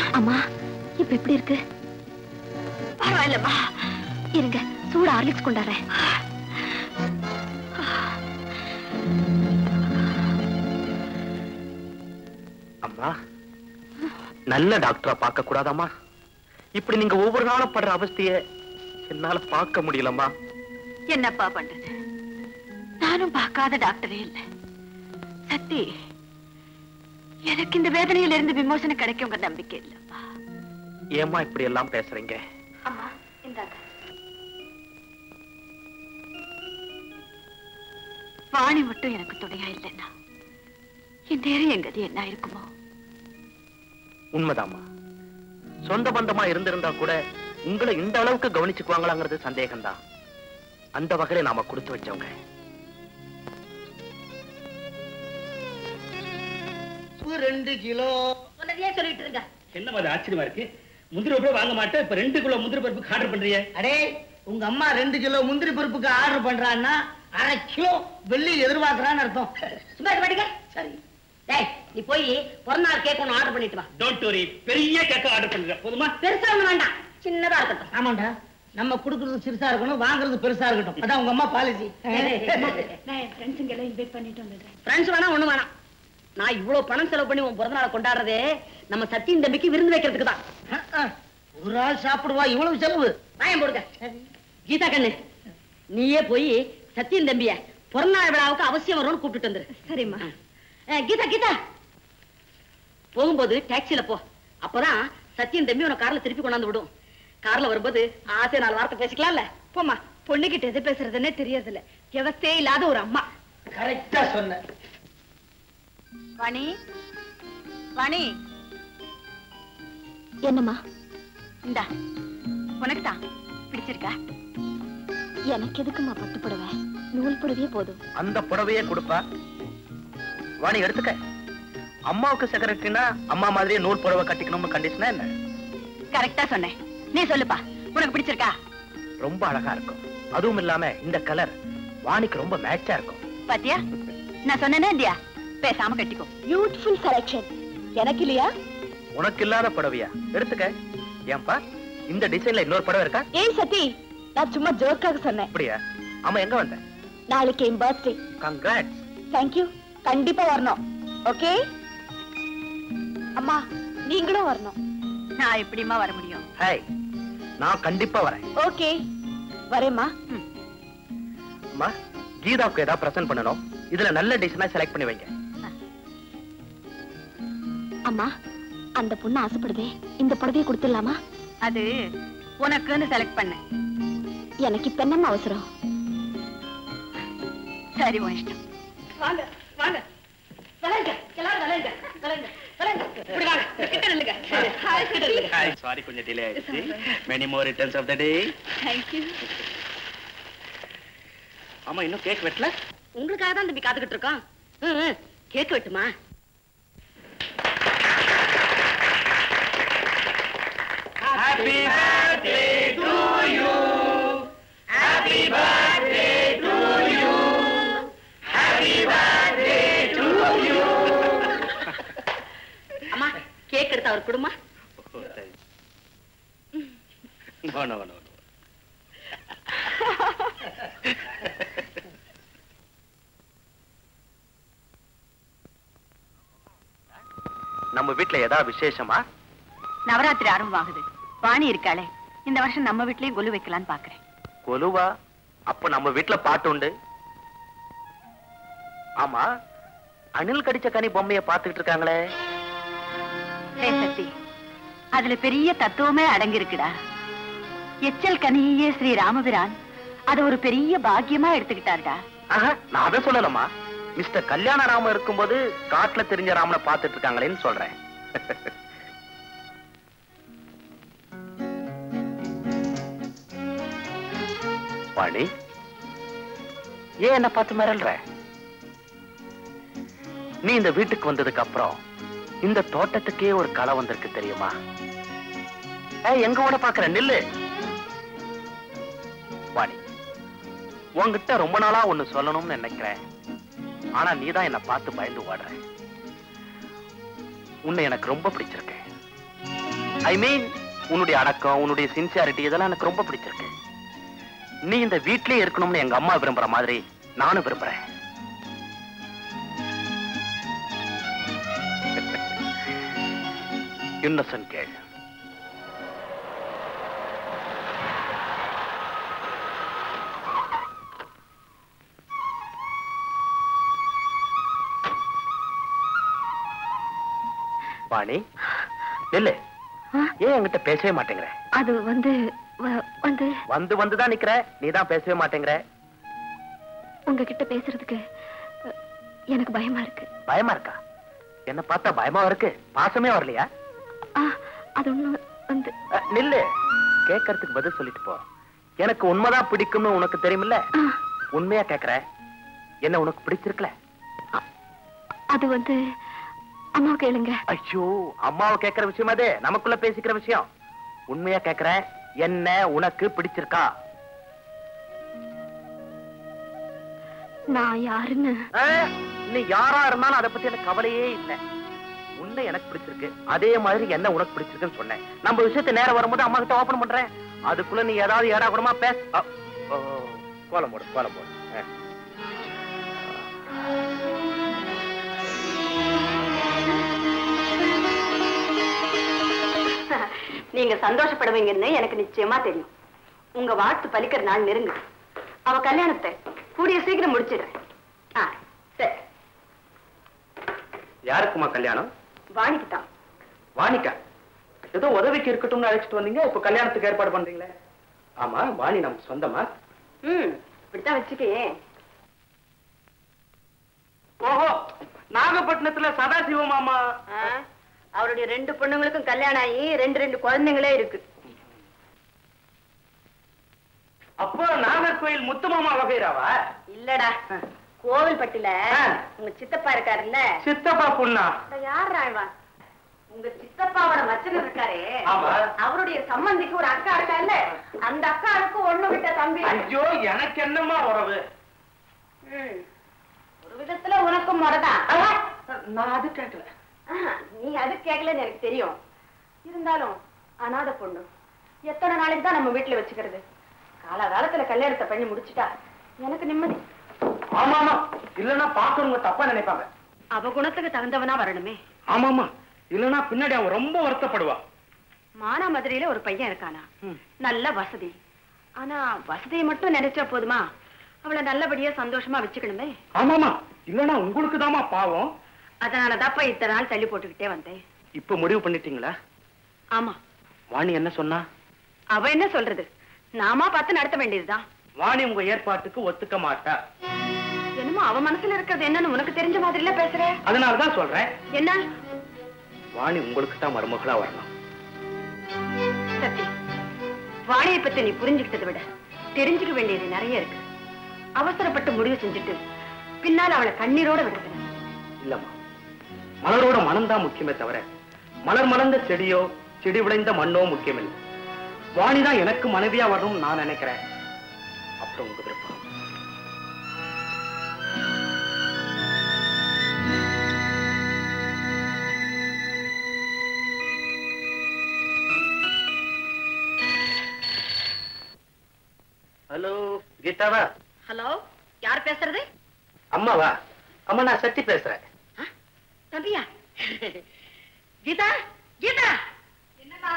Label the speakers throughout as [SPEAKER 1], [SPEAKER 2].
[SPEAKER 1] அம்மா இப்ப எப்படி இருக்கு பரவாயில்லம்மா இருங்க சூடு ஹார்லிக்ஸ் கொண்டாடுறேன்
[SPEAKER 2] அம்மா நல்ல டாக்டரா பார்க்க கூடாதாம்மா இப்படி நீங்க ஒவ்வொரு நாளும் படுற அவஸ்தைய என்னால பார்க்க முடியலம்மா
[SPEAKER 1] என்னப்பா பண்றது நானும் பார்க்காத டாக்டரே இல்ல சத்தி எனக்கு இந்த வேதனையில இருந்து விமோசனம் கிடைக்குங்க நம்பிக்கை இல்லப்பா
[SPEAKER 2] ஏம்மா இப்படி எல்லாம் பேசுறீங்க
[SPEAKER 1] அம்மா இந்தாங்க வாணி மட்டும் எனக்கு துணையா இல்லைன்னா இந்நேரம் என் கதி என்ன இருக்குமோ
[SPEAKER 2] உண்மைதாம்மா சொந்த பந்தமா இருந்திருந்தா கூட உங்களை இந்த அளவுக்கு கவனிச்சுக்குவாங்களாங்கிறது சந்தேகம்தான் அந்த வகையில நாம கொடுத்து வச்சவங்க
[SPEAKER 3] ரெண்டு கிலோ
[SPEAKER 1] சொன்னதையே சொல்லிட்டு இருங்க
[SPEAKER 4] என்ன அது ஆச்சரியமா இருக்கு முந்திரி பருப்பு வாங்க மாட்டேன் இப்ப ரெண்டு கிலோ முந்திரி பருப்புக்கு ஆர்டர் பண்றிய
[SPEAKER 3] அடே உங்க அம்மா ரெண்டு கிலோ முந்திரி பருப்புக்கு ஆர்டர் பண்றான்னா அரை கிலோ வெள்ளி எதிர்பார்க்கறான்னு அர்த்தம்
[SPEAKER 5] சும்மா இருக்க மாட்டீங்க சரி டேய் நீ போய் பிறந்தநாள் கேக் ஒன்று ஆர்டர் பண்ணிட்டு வா
[SPEAKER 4] டோன்ட் வரி பெரிய கேக்க ஆர்டர் பண்ற போதுமா
[SPEAKER 5] பெருசா ஒண்ணு வேண்டாம் சின்னதா இருக்கட்டும்
[SPEAKER 3] ஆமாண்டா நம்ம கொடுக்கறது சிறுசா இருக்கணும் வாங்குறது பெருசா இருக்கட்டும் அதான் உங்க அம்மா பாலிசி
[SPEAKER 1] நான் என் ஃப்ரெண்ட்ஸுங்க எல்லாம் இன்வைட் பண்ணிட்டு வந்துடுறேன்
[SPEAKER 5] ஃப்ரெண்ட்ஸ் வேணா ஒண்ணு வேணாம் நான் இவ்வளவு பணம் செலவு பண்ணி உன் பிறந்தநாளை கொண்டாடுறதே நம்ம சத்தியின் தம்பிக்கு விருந்து வைக்கிறதுக்கு தான்
[SPEAKER 3] ஒரு ஆள் சாப்பிடுவா இவ்வளவு செலவு
[SPEAKER 5] வாயம் போடுங்க கீதா கண்ணு நீயே போய் சத்தியன் தம்பிய பிறந்தநாள் விழாவுக்கு அவசியம் வரும்னு கூப்பிட்டு வந்துரு
[SPEAKER 1] சரிம்மா
[SPEAKER 5] அஹ், கீதா கீதா போகும்போது டாக்ஸில போ அப்பதான் சத்தியன் தம்பி உன கார்ல திருப்பி கொண்டாந்து விடும் கார்ல வரும்போது ஆசை நாலு வார்த்தை பேசிக்கலாம்ல
[SPEAKER 1] போம்மா பொண்ணுகிட்ட எது பேசுறதுன்னே தெரியறதில்ல வியவஸ்தே இல்லாத ஒரு அம்மா
[SPEAKER 3] கரெக்டா சொன்ன
[SPEAKER 1] வாணி வாணி என்னம்மா இந்தா உனக்கு தான் பிடிச்சிருக்கா எனக்கு எதுக்குமா பட்டு புடவை நூல் புடவையே போதும்
[SPEAKER 2] அந்த புடவையே கொடுப்பா வாணி எடுத்துக்க அம்மாவுக்கு செக்ரட்டரினா அம்மா மாதிரியே நூல் புடவை கட்டிக்கணும்னு கண்டிஷனா என்ன
[SPEAKER 1] கரெக்டா சொன்னேன் நீ சொல்லுப்பா உனக்கு பிடிச்சிருக்கா
[SPEAKER 2] ரொம்ப அழகா இருக்கும் அதுவும் இல்லாம இந்த கலர் வாணிக்கு ரொம்ப மேட்சா இருக்கும்
[SPEAKER 1] பாத்தியா நான் சொன்னேனே இல்லையா பேசாம கட்டிக்கோ பியூட்டிஃபுல் செலக்ஷன் எனக்கு இல்லையா
[SPEAKER 2] உனக்கு இல்லாத புடவையா எடுத்துக்க ஏன்பா இந்த டிசைன்ல இன்னொரு புடவை இருக்கா
[SPEAKER 1] ஏய் சத்தி நான் சும்மா ஜோக்காக சொன்னேன்
[SPEAKER 2] அப்படியா ஆமா எங்க வந்த
[SPEAKER 1] நாளைக்கு என் பர்த்டே
[SPEAKER 2] கங்க்ராட்ஸ்
[SPEAKER 1] தேங்க்யூ கண்டிப்பா வரணும் ஓகே அம்மா நீங்களும் வரணும் நான் எப்படிம்மா வர முடியும்
[SPEAKER 2] ஹாய் நான் கண்டிப்பா வரேன்
[SPEAKER 1] ஓகே வரேம்மா
[SPEAKER 2] அம்மா கீதாவுக்கு ஏதாவது பிரசன்ட் பண்ணணும் இதுல நல்ல டிசைனா செலக்ட் பண்ணி வைங்க
[SPEAKER 1] அம்மா அந்த பொண்ணு ஆசைப்படுதே இந்த புடவையை கொடுத்துடலாமா அது உனக்குன்னு செலக்ட் பண்ண எனக்கு இப்ப என்னம்மா அவசரம் சரி உன் இஷ்டம்
[SPEAKER 5] வாங்க வாங்க விளையாடுங்க எல்லாரும் விளையாடுங்க விளையாடுங்க விளையாடுங்க இப்படி வாங்க கிட்ட நில்லுங்க ஹாய் கிட்ட நில்லுங்க
[SPEAKER 4] சாரி கொஞ்சம் டிலே ஆயிடுச்சு many more returns of the day
[SPEAKER 1] thank you
[SPEAKER 4] ஆமா இன்னும் கேக் வெட்டல
[SPEAKER 5] உங்களுக்காக தான் தம்பி காத்துக்கிட்டு இருக்கோம் ம், ம். கேக் வெட்டுமா
[SPEAKER 4] happy birthday to you happy birthday to you happy birthday to you
[SPEAKER 5] அம்மா கேக் எடுத்து அவர் கொடுமா
[SPEAKER 4] நோ நோ நோ
[SPEAKER 2] நம்ம வீட்ல ஏதாவது விசேஷமா
[SPEAKER 1] நவராத்திரி ஆரம்பமாகுது வாணி இருக்காளே இந்த வருஷம் நம்ம வீட்லயும் கொலு வைக்கலான்னு பாக்குறேன்
[SPEAKER 2] கொலுவா அப்ப நம்ம வீட்ல பாட்டு உண்டு ஆமா அணில் கடிச்ச கனி பொம்மைய பாத்துக்கிட்டு இருக்காங்களே
[SPEAKER 1] ஏய் சத்தி அதுல பெரிய தத்துவமே அடங்கி இருக்குடா எச்சல் கனியே ஸ்ரீ ராமபிரான் அது ஒரு பெரிய பாக்கியமா எடுத்துக்கிட்டாருடா
[SPEAKER 2] ஆஹா, நான் அதை சொல்லலமா மிஸ்டர் கல்யாண ராம இருக்கும்போது காட்டுல தெரிஞ்ச ராமனை பாத்துட்டு இருக்காங்களேன்னு சொல்றேன் வாணி ஏன் என்ன பார்த்து மிரள்ற நீ இந்த வீட்டுக்கு வந்ததுக்கு அப்புறம் இந்த தோட்டத்துக்கே ஒரு களை வந்திருக்கு தெரியுமா ஏய், எங்க ஓட பாக்குற நில்லு வாணி உன்கிட்ட ரொம்ப நாளா ஒண்ணு சொல்லணும்னு நினைக்கிறேன் ஆனா நீதான் என்ன பார்த்து பயந்து ஓடுற உன்னை எனக்கு ரொம்ப பிடிச்சிருக்கு ஐ மீன் உன்னுடைய அடக்கம் உன்னுடைய சின்சியாரிட்டி இதெல்லாம் எனக்கு ரொம்ப பிடிச்சிருக்கு நீ இந்த வீட்லயே இருக்கணும்னு எங்க அம்மா விரும்புற மாதிரி நானும் விரும்புறேன் இன்னசென்ட் கேள் வாணி நில்லு ஏன் என்கிட்ட பேசவே மாட்டேங்கிற
[SPEAKER 1] அது வந்து வ- வந்து
[SPEAKER 2] வந்து வந்துதான் நிக்கிற நீ தான் பேசவே மாட்டேங்கிற
[SPEAKER 1] உங்ககிட்ட பேசுறதுக்கு அ, எனக்கு பயமா இருக்கு
[SPEAKER 2] பயமா இருக்கா என்ன பார்த்தா பயமா இருக்கு பாசமே வரலையா
[SPEAKER 1] ஆ, அது ஒண்ணு வந்து
[SPEAKER 2] அஹ், நில்லு கேட்கறதுக்கு பதில் சொல்லிட்டு போ எனக்கு உண்மைதான் பிடிக்கும்னு உனக்கு தெரியுமில்ல
[SPEAKER 1] ஆ,
[SPEAKER 2] உண்மையா கேக்குற என்ன உனக்கு பிடிச்சிருக்கல
[SPEAKER 1] அது வந்து அம்மா கேளுங்க
[SPEAKER 2] ஐயோ அம்மாவை கேக்குற விஷயம் அது நமக்குள்ள பேசிக்கிற விஷயம் உண்மையா கேக்குற என்ன உனக்கு பிடிச்சிருக்கா
[SPEAKER 1] நான் யாருன்னு
[SPEAKER 2] அஹ், நீ யாரா இருந்தாலும் அதை பத்தி எனக்கு கவலையே இல்லை உன்னை எனக்கு பிடிச்சிருக்கு அதே மாதிரி என்ன உனக்கு பிடிச்சிருக்குன்னு சொன்னேன் நம்ம விஷயத்தை நேரம் வரும்போது அம்மா கிட்ட ஓபன் பண்றேன் அதுக்குள்ள நீ ஏதாவது ஏடா கூடமா பேச அ, ஓ, கோலம் போடு கோலம் போடு அஹ்.
[SPEAKER 1] நீங்க சந்தோஷப்படுவீங்கன்னு எனக்கு நிச்சயமா தெரியும் உங்க வாழ்த்து பலிக்கிற நாள் நெருங்கு அவ கல்யாணத்தை கூடிய சீக்கிரம் முடிச்சிடுறேன் ஆ சரி
[SPEAKER 2] யாருக்குமா கல்யாணம்
[SPEAKER 1] வாணிக்கு தான்
[SPEAKER 2] வாணிக்கா ஏதோ உதவிக்கு இருக்கட்டும்னு அழைச்சிட்டு வந்தீங்க இப்ப கல்யாணத்துக்கு ஏற்பாடு பண்றீங்களே ஆமா வாணி நமக்கு சொந்தமா
[SPEAKER 1] ம் இப்படித்தான் வச்சுக்கே
[SPEAKER 2] ஓஹோ நாகப்பட்டினத்துல சதாசிவம் மாமா
[SPEAKER 1] அவருடைய ரெண்டு பொண்ணுங்களுக்கும் கல்யாணம் ஆகி ரெண்டு ரெண்டு குழந்தைங்களே இருக்கு
[SPEAKER 2] அப்போ நாகர்கோயில் முத்துமாமா வகைராவா
[SPEAKER 1] இல்லடா கோவில்பட்டில
[SPEAKER 2] ஆ.
[SPEAKER 1] உங்க சித்தப்பா இருக்காருல்ல
[SPEAKER 2] சித்தப்பா பொண்ணா
[SPEAKER 1] யார் இவன் உங்க சித்தப்பாவோட மச்சன் இருக்காரே
[SPEAKER 2] ஆமா.
[SPEAKER 1] அவருடைய சம்பந்திக்கு ஒரு அக்கா இருக்கா இல்ல அந்த அக்காவுக்கு ஒண்ணு விட்ட தம்பி
[SPEAKER 2] ஐயோ எனக்கு என்னமா உறவு
[SPEAKER 1] ம். ஒரு விதத்துல உனக்கும் முறைதான்
[SPEAKER 2] நான் அது கேட்கல
[SPEAKER 1] ஆஹா, நீ அது கேட்கலன்னு எனக்கு தெரியும் இருந்தாலும் அனாதை பொண்ணு எத்தனை நாளைக்கு தான் நம்ம வீட்டுல வச்சுக்கிறது காலகாலத்துல கல்யாணத்தை பண்ணி முடிச்சுட்டா எனக்கு நிம்மதி
[SPEAKER 2] ஆமாமா இல்லன்னா பாக்குறவங்க தப்பா நினைப்பாங்க
[SPEAKER 1] அவ குணத்துக்கு தகுந்தவனா வரணுமே
[SPEAKER 2] ஆமாமா இல்லன்னா பின்னாடி அவன் ரொம்ப வருத்தப்படுவா
[SPEAKER 1] மானாமதுரையில ஒரு பையன் இருக்கானா
[SPEAKER 2] ம்.
[SPEAKER 1] நல்ல வசதி ஆனா வசதியை மட்டும் நினைச்சா போதுமா அவளை நல்லபடியா சந்தோஷமா வச்சுக்கணுமே
[SPEAKER 2] ஆமாமா இல்லன்னா உங்களுக்கு தாமா பாவம்
[SPEAKER 1] அதனாலதாப்பா இத்தனை நாள் தள்ளி போட்டுக்கிட்டே வந்தேன்
[SPEAKER 2] இப்ப முடிவு பண்ணிட்டீங்களா
[SPEAKER 1] ஆமா
[SPEAKER 2] வாணி என்ன சொன்னா
[SPEAKER 1] அவ என்ன சொல்றது நாமா பார்த்து நடத்த வேண்டியதுதான்
[SPEAKER 2] வாணி உங்க ஏற்பாட்டுக்கு ஒத்துக்க மாட்டா
[SPEAKER 1] என்னமோ அவ மனசுல இருக்கிறது என்னன்னு உனக்கு தெரிஞ்ச மாதிரில பேசுற
[SPEAKER 2] அதனாலதான் சொல்றேன்
[SPEAKER 1] என்ன
[SPEAKER 2] வாணி உங்களுக்கு தான் மருமகளா வரணும்
[SPEAKER 1] சத்தி வாணியை பத்தி நீ புரிஞ்சுக்கிட்டதை விட தெரிஞ்சுக்க வேண்டியது நிறைய இருக்கு அவசரப்பட்டு முடிவு செஞ்சுட்டு பின்னால் அவளை கண்ணீரோட விடுறது
[SPEAKER 2] இல்லம்மா மலரோட மனம்தான் முக்கியமே தவிர மலர் மலர்ந்த செடியோ செடி விளைந்த மண்ணோ முக்கியமில்லை வாணிதான் எனக்கு மனைவியா வரணும்னு நான் நினைக்கிறேன் அப்புறம் உங்க விருப்பம் ஹலோ கீதாவா
[SPEAKER 1] ஹலோ யார் பேசுறது
[SPEAKER 2] அம்மாவா அம்மா நான் சத்தி பேசுறேன்
[SPEAKER 1] ஆ? தம்பியா கீதா கீதா என்னம்மா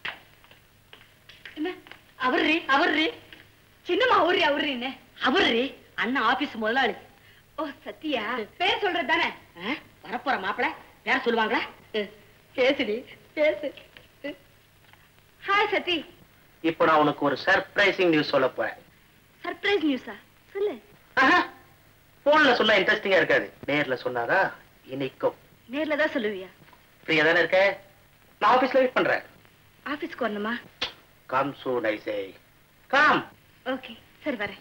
[SPEAKER 1] என்ன அவர்ரி அவர்ரி சின்னம்மா அவர்ரி அவர்ரி என்ன அவர்ரி அண்ணா ஆபீஸ் முதலாளி ஓ சத்தியா பேர் சொல்றது தானே வரப்போற மாப்பிள பேர் சொல்லுவாங்களா பேசுடி பேசு ஹாய் சத்தி
[SPEAKER 2] இப்போ நான் உனக்கு ஒரு சர்ப்ரைசிங் நியூஸ் சொல்ல போறேன்
[SPEAKER 1] சர்ப்ரைஸ் நியூஸா சொல்லு
[SPEAKER 2] போன்ல சொன்னா இன்ட்ரெஸ்டிங்கா இருக்காது நேர்ல சொன்னாதா இனிக்கும்
[SPEAKER 1] நேர்ல தான் சொல்லுவியா
[SPEAKER 2] ஃப்ரீயா தானே இருக்க நான் ஆபீஸ்ல வெயிட் பண்றேன்
[SPEAKER 1] ஆபீஸ்க்கு வரணுமா
[SPEAKER 2] come soon I say come
[SPEAKER 1] okay சரி வரேன்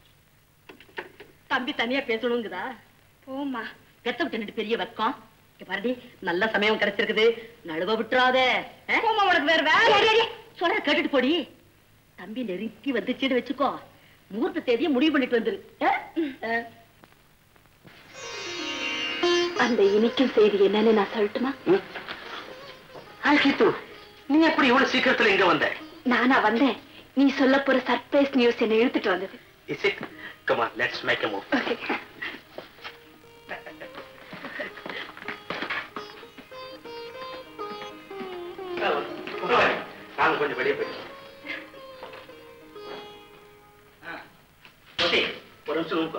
[SPEAKER 5] தம்பி தனியா பேசணுங்குதா
[SPEAKER 1] போம்மா
[SPEAKER 5] பெத்த விட்டு நின்று பெரிய வெக்கம் இங்க பாருடி நல்ல சமயம் கிடைச்சிருக்குது நழுவ விட்டுறாத ஆ?
[SPEAKER 1] போம்மா உனக்கு வேற
[SPEAKER 5] ஏய்,
[SPEAKER 1] வேலை
[SPEAKER 5] ஏய், ஏய், சொல்றத கேட்டுட்டு போடி தம்பி நெருங்கி வந்துச்சுன்னு வச்சுக்கோ முகூர்த்த தேதியை முடிவு பண்ணிட்டு வந்துரு ஆ? ஆ.
[SPEAKER 1] அந்த இனிக்கும் செய்தி என்னன்னு நான் சொல்லட்டுமா
[SPEAKER 2] ஹாய் கீத்து நீ எப்படி இவ்வளவு சீக்கிரத்துல இங்க வந்த
[SPEAKER 1] நானா வந்தேன் நீ சொல்ல போற சர்ப்ரைஸ் நியூஸ் என்ன இழுத்துட்டு வந்தது
[SPEAKER 2] is it come on let's make a move
[SPEAKER 1] okay
[SPEAKER 2] நாங்க கொஞ்சம் வெளியே போயிட்டோம் ஓகே ஒரு நிமிஷம் நோக்கா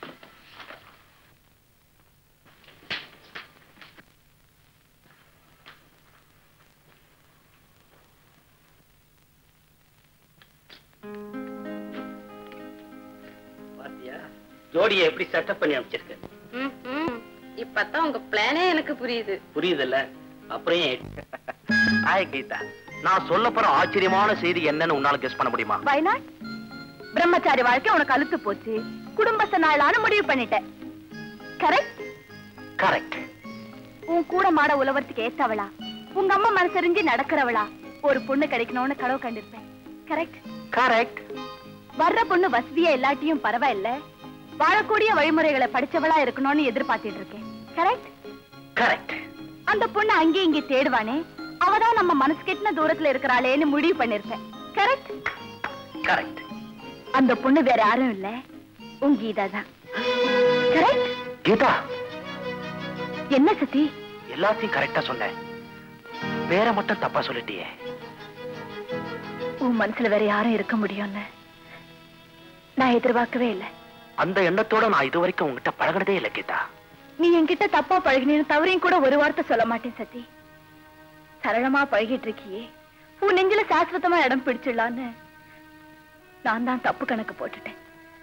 [SPEAKER 2] பாத்தியா ஜோடியை எப்படி செட்டப் பண்ணி அமைச்சிருக்க
[SPEAKER 1] இப்பதான் உங்க பிளானே எனக்கு புரியுது
[SPEAKER 2] புரியுதுல்ல அப்புறம் ஏன் ஹாய் கீதா நான் சொல்ல போற ஆச்சரியமான செய்தி என்னன்னு உன்னால கெஸ் பண்ண முடியுமா
[SPEAKER 1] வயநாட் பிரம்மச்சாரி வாழ்க்கை உனக்கு அழுத்து போச்சு குடும்பஸ்த நாளான முடிவு பண்ணிட்டேன் கரெக்ட்
[SPEAKER 2] கரெக்ட்
[SPEAKER 1] உன் கூட மாட உலவத்துக்கு ஏத்தவளா உங்க அம்மா மனசறிஞ்சு நடக்கிறவளா ஒரு பொண்ணு கிடைக்கணும்னு கனவு கண்டிருப்பேன் கரெக்ட்
[SPEAKER 2] கரெக்ட்
[SPEAKER 1] வர்ற பொண்ணு வசதியா இல்லாட்டியும் பரவாயில்ல வாழக்கூடிய வழிமுறைகளை படிச்சவளா இருக்கணும்னு எதிர்பார்த்துட்டு இருக்கேன் கரெக்ட்
[SPEAKER 2] கரெக்ட்
[SPEAKER 1] அந்த பொண்ணு அங்கே இங்கே தேடுவானே அவதான் நம்ம மனசு கெட்டின தூரத்துல இருக்கிறாளேன்னு முடிவு பண்ணிருப்பேன் கரெக்ட்
[SPEAKER 2] கரெக்ட்
[SPEAKER 1] அந்த பொண்ணு வேற யாரும் இல்ல உன் கீதா தான் கரெக்ட்
[SPEAKER 2] கீதா
[SPEAKER 1] என்ன சதி
[SPEAKER 2] எல்லாத்தையும் கரெக்டா சொன்னேன் வேற மட்டும் தப்பா சொல்லிட்டியே
[SPEAKER 1] உன் மனசுல வேற யாரும் இருக்க முடியும்னு நான் எதிர்பார்க்கவே இல்லை
[SPEAKER 2] அந்த எண்ணத்தோட நான் இது வரைக்கும் உங்ககிட்ட பழகினதே இல்லை கீதா
[SPEAKER 1] நீ என்கிட்ட தப்பா பழகினு தவறையும் கூட ஒரு வார்த்தை சொல்ல மாட்டேன் சதி சரளமா பழகிட்டு இருக்கியே உன் நெஞ்சில சாஸ்வதமா இடம் பிடிச்சிடலான்னு நான் தான் தப்பு கணக்கு போட்டுட்டேன்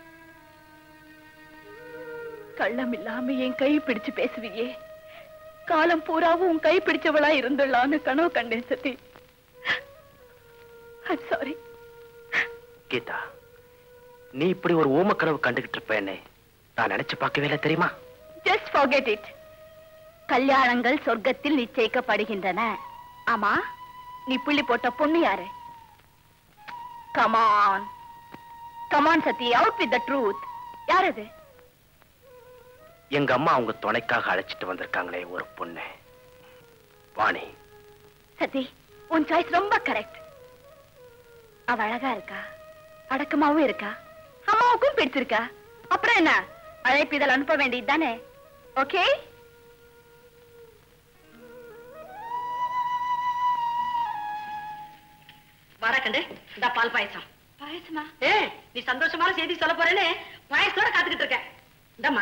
[SPEAKER 1] கள்ளம் இல்லாம என் கை பிடிச்சு பேசுவியே காலம் பூராவும் உன் கை பிடிச்சவளா இருந்துடலான்னு கனவு கண்டேன் சதி சாரி
[SPEAKER 2] கீதா நீ இப்படி ஒரு ஊம கனவு கண்டுகிட்டு இருப்பேன்னு நான் நினைச்சு பார்க்கவே இல்லை தெரியுமா
[SPEAKER 1] ஜஸ்ட் forget it கல்யாணங்கள் சொர்க்கத்தில் நிச்சயிக்கப்படுகின்றன ஆமா நீ புள்ளி போட்ட பொண்ணு யாரு கமான் கமான் சத்தி அவுட் வித் த ட்ரூத் யார் அது
[SPEAKER 2] எங்க அம்மா அவங்க துணைக்காக அழைச்சிட்டு வந்திருக்காங்களே ஒரு பொண்ணு வாணி
[SPEAKER 1] சத்தி உன் சாய்ஸ் ரொம்ப கரெக்ட் அவ அழகா இருக்கா அடக்கமாவும் இருக்கா அம்மாவுக்கும் பிடிச்சிருக்கா அப்புறம் என்ன அழைப்பு இதழ் அனுப்ப வேண்டியது தானே ஓகே
[SPEAKER 5] வரக்கண்டு இந்த பால் பாயசம்
[SPEAKER 1] பாயசமா
[SPEAKER 5] ஏ நீ சந்தோஷமான செய்தி சொல்ல போறேன்னு பாயசத்தோட காத்துக்கிட்டு இருக்க இந்தம்மா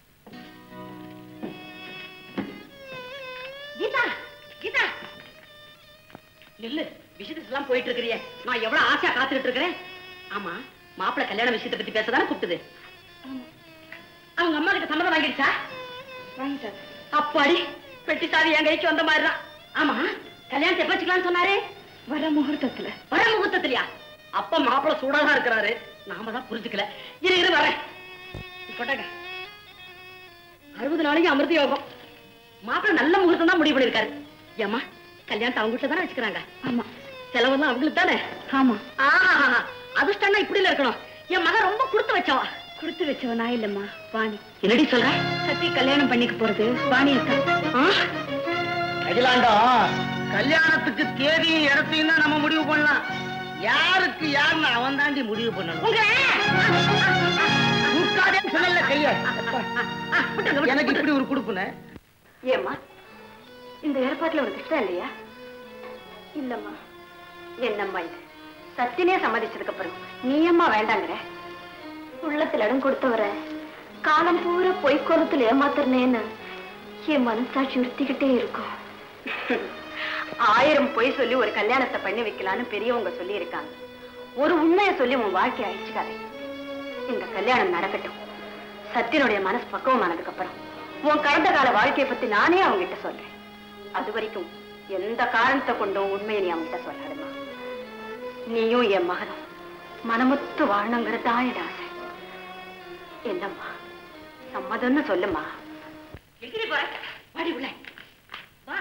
[SPEAKER 5] கீதா கீதா நில்லு விஷயத்துக்கு எல்லாம் போயிட்டு இருக்கிறியே நான் எவ்வளவு ஆசையா காத்துக்கிட்டு இருக்கிறேன் ஆமா மாப்பிள்ளை கல்யாண விஷயத்தை பத்தி பேசதானே கூப்பிட்டுது அவங்க அம்மா கிட்ட சம்மதம் வாங்கிடுச்சா
[SPEAKER 1] வாங்கிட்டாரு
[SPEAKER 5] அப்பாடி பெட்டி சாவி என் கைக்கு வந்த மாதிரிதான் ஆமா கல்யாணத்தை எப்ப வச்சுக்கலாம்னு சொன்னாரு
[SPEAKER 1] வர முகூர்த்தத்துல
[SPEAKER 5] வர முகூர்த்தத்திலயா அப்ப மாப்பிள்ள சூடாதான் இருக்கிறாரு நாம தான் புரிஞ்சுக்கல இரு இரு வரேன் கொட்டாங்க அறுபது நாளைக்கு அமிர்த யோகம் மாப்பிள்ள நல்ல முகூர்த்தம் தான் முடிவு பண்ணிருக்காரு ஏமா கல்யாணத்தை அவங்க வீட்டுல தானே வச்சுக்கிறாங்க
[SPEAKER 1] ஆமா
[SPEAKER 5] செலவெல்லாம் அவங்களுக்கு தானே
[SPEAKER 1] ஆமா
[SPEAKER 5] ஆஹா அதிர்ஷ்டம்னா இப்படி இருக்கணும் என் மகன் ரொம்ப கொடுத்து வச்சவா
[SPEAKER 1] கொடுத்து வச்சவ நான் இல்லம்மா வாணி
[SPEAKER 5] என்னடி சொல்ற
[SPEAKER 1] சத்தி கல்யாணம் பண்ணிக்க போறது வாணி இருக்கா
[SPEAKER 5] ஆ?
[SPEAKER 3] அகிலாண்டம் கல்யாணத்துக்கு தேதியும் இடத்தையும் தான் நம்ம முடிவு பண்ணலாம் யாருக்கு யாருன்னு அவன் தாண்டி முடிவு பண்ணணும்
[SPEAKER 5] உங்க
[SPEAKER 3] தூக்காதேன்னு சொல்லல கைய
[SPEAKER 5] ஆ, விட்டுருங்க, விட்டுருங்க.
[SPEAKER 3] எனக்கு இப்படி ஒரு குடுப்புன
[SPEAKER 1] ஏம்மா இந்த ஏற்பாட்டுல உனக்கு இஷ்டம் இல்லையா இல்லம்மா என்னம்மா இது சத்தினே சம்மதிச்சதுக்கு அப்புறம் நீ அம்மா வேண்டாங்கிற உள்ளத்துல இடம் கொடுத்தவர காலம் பூரா பொய்க்கோலத்துல ஏமாத்துறனேன்னு என் மனசாட்சி உறுத்திக்கிட்டே இருக்கும் ஆயிரம் பொய் சொல்லி ஒரு கல்யாணத்தை பண்ணி வைக்கலான்னு பெரியவங்க சொல்லி இருக்காங்க ஒரு உண்மையை சொல்லி உன் வாழ்க்கையை அழிச்சுக்காதே இந்த கல்யாணம் நடக்கட்டும் சத்தியனுடைய மனசு பக்குவமானதுக்கு அப்புறம் உன் கடந்த கால வாழ்க்கையை பத்தி நானே அவங்கிட்ட சொல்றேன் அது வரைக்கும் எந்த காரணத்தை கொண்டும் உண்மையை நீ அவங்கிட்ட சொல்லாதுமா நீயும் என் மகனும் மனமுத்து வாழணுங்கிறது தான் என் ஆசை என்னம்மா சம்மதம்னு சொல்லுமா
[SPEAKER 5] எங்கடி போற வாடி உள்ள வா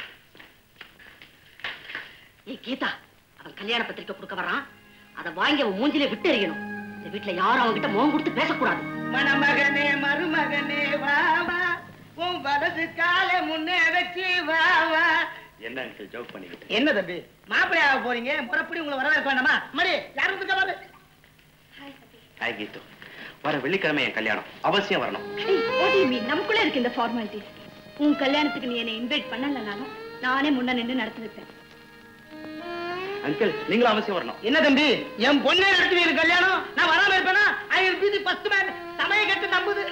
[SPEAKER 5] ஏய் கீதா அவன் கல்யாண பத்திரிக்கை கொடுக்க வர்றான் அதை வாங்கி அவன் மூஞ்சிலே விட்டு எறியணும் இந்த வீட்டுல யாரும் அவன்கிட்ட முகம் கொடுத்து பேசக்கூடாது
[SPEAKER 3] மணமகனே மருமகனே வா வா உன் வலது காலை முன்னே வச்சு வா வா
[SPEAKER 2] என்ன அங்கிள் ஜோக் பண்ணிக்கிட்டு
[SPEAKER 3] என்ன தம்பி மாப்பிள்ளை ஆக போறீங்க முறப்படி உங்களை வரவேற்க வேண்டாமா மடி யாரும் வந்துருக்கா பாரு
[SPEAKER 2] ஹாய் கீது வர வெள்ளிக்கிழமை என் கல்யாணம் அவசியம் வரணும்
[SPEAKER 1] நமக்குள்ள இருக்கு இந்த ஃபார்மாலிட்டிஸ் உன் கல்யாணத்துக்கு நீ என்னை இன்வைட் பண்ணலனாலும் நானே முன்ன நின்று நடத்தி வைப்பேன்
[SPEAKER 2] அங்கிள் நீங்களும் அவசியம் வரணும்
[SPEAKER 3] என்ன தம்பி என் பொண்ணே நடத்துவீங்க கல்யாணம் நான் வராம இருப்பேனா I will be the first man சமய கட்டு நம்புது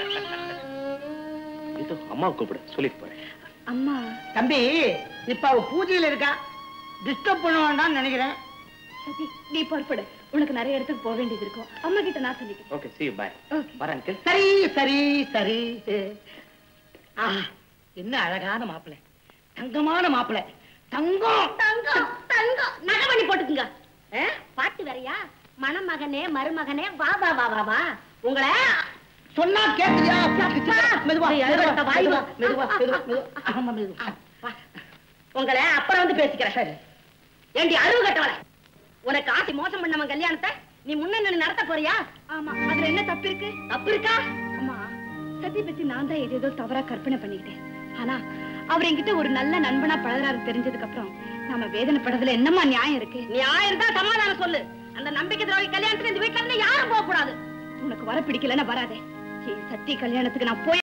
[SPEAKER 2] கீது அம்மா கூப்பிடு சொல்லிட்டு போறேன்
[SPEAKER 1] அம்மா
[SPEAKER 3] தம்பி இப்ப அவ பூஜையில இருக்கா டிஸ்டர்ப் பண்ண வேண்டாம்னு நினைக்கிறேன்
[SPEAKER 1] சதி நீ புறப்படு உனக்கு நிறைய இடத்துக்கு போக வேண்டியது இருக்கும் அம்மா கிட்ட நான் சொல்லிக்கிறேன்
[SPEAKER 2] okay see you bye
[SPEAKER 1] Okay.
[SPEAKER 2] வரேன் அங்கிள்
[SPEAKER 3] சரி சரி சரி ஆ, என்ன அழகான மாப்பிள்ளை தங்கமான மாப்பிள்ளை தங்கம்
[SPEAKER 5] தங்கம் தங்கம் நகை பண்ணி போட்டுக்குங்க ஆ, பாட்டு வேறயா மணமகனே மருமகனே வா வா வா வா வா உங்களை
[SPEAKER 3] சொன்னா கேக்குறியா
[SPEAKER 5] அப்பா.
[SPEAKER 3] மெதுவா
[SPEAKER 5] ஏய்,
[SPEAKER 3] மெதுவா
[SPEAKER 5] அழுவட்ட வாய் வா.
[SPEAKER 3] மெதுவா மெதுவா மெதுவா ஆமா மெதுவா
[SPEAKER 5] வா. உங்களை அப்புறம் வந்து பேசிக்கிறேன் ஏண்டி அழுவு கட்டவளை உனக்கு ஆசி மோசம் பண்ணவன் கல்யாணத்தை நீ முன்ன நின்னு நடத்த போறியா
[SPEAKER 1] ஆமா அதுல என்ன தப்பு இருக்கு
[SPEAKER 5] தப்பு இருக்கா
[SPEAKER 1] அம்மா சதி பத்தி நான் தான் ஏதேதோ தவறா கற்பனை பண்ணிக்கிட்டேன் ஆனா அவர் என்கிட்ட ஒரு நல்ல நண்பனா பழகுறாரு தெரிஞ்சதுக்கு அப்புறம் நாம வேதனைப்படுறதுல என்னம்மா நியாயம் இருக்கு
[SPEAKER 5] நீ ஆயிரம் தான் சமாதானம் சொல்லு அந்த நம்பிக்கை துரோகி கல்யாணத்துக்கு இந்த வீட்டுல இருந்து யாரும் போக கூடாது
[SPEAKER 1] உனக்கு வர பிடிக்கலன்னா வராதே என் சத்தி கல்யாணத்துக்கு நான் போய்